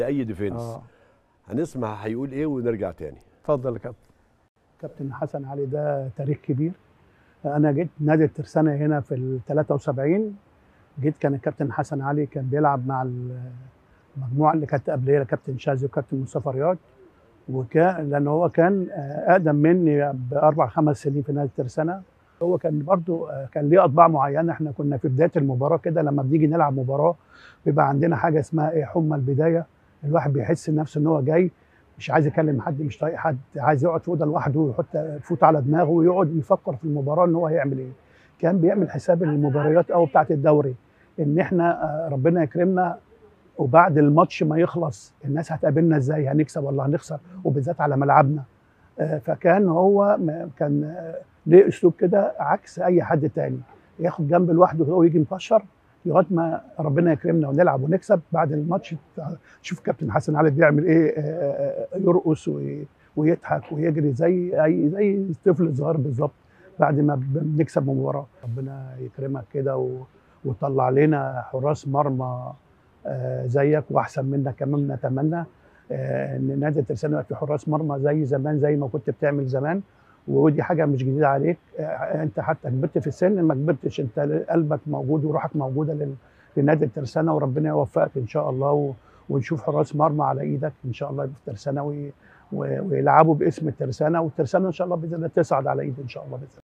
اي ديفينس اه هنسمع هيقول ايه ونرجع تاني اتفضل يا كابتن كابتن حسن علي ده تاريخ كبير انا جيت نادي الترسانة هنا في ال 73 جيت كان الكابتن حسن علي كان بيلعب مع المجموعه اللي كانت قبليه كابتن شاذي وكابتن مصطفى رياض وكان لان هو كان آه، اقدم مني باربع خمس سنين في نادي الترسانة هو كان برضو آه، كان ليه اطباع معينه احنا كنا في بدايه المباراه كده لما بنيجي نلعب مباراه بيبقى عندنا حاجه اسمها ايه حمى البدايه الواحد بيحس نفسه ان هو جاي مش عايز يكلم حد مش طايق حد عايز يقعد في اوضه لوحده ويحط فوت على دماغه ويقعد يفكر في المباراه ان هو هيعمل ايه كان بيعمل حساب المباريات او بتاعه الدوري ان احنا آه، ربنا يكرمنا وبعد الماتش ما يخلص الناس هتقابلنا ازاي هنكسب ولا هنخسر وبالذات على ملعبنا آه، فكان هو م- كان آه، ليه اسلوب كده عكس اي حد تاني ياخد جنب لوحده هو يجي مكشر لغايه ما ربنا يكرمنا ونلعب ونكسب بعد الماتش شوف كابتن حسن علي بيعمل ايه آه، آه، يرقص وي- ويضحك ويجري زي اي زي الطفل الصغير بالظبط بعد ما بنكسب مباراه ربنا يكرمك كده و- وطلع لنا حراس مرمى آه، زيك واحسن منك كمان نتمنى آه، ان نادي الترسانة يبقى في حراس مرمى زي زمان زي ما كنت بتعمل زمان ودي حاجه مش جديده عليك آه، انت حتى كبرت في السن ما كبرتش انت قلبك موجود وروحك موجوده لل- لنادي الترسانة وربنا يوفقك ان شاء الله و... ونشوف حراس مرمى على ايدك ان شاء الله في الترسانة وي... و- ويلعبوا باسم الترسانة والترسانة ان شاء الله باذن الله تصعد على ايد ان شاء الله باذن الله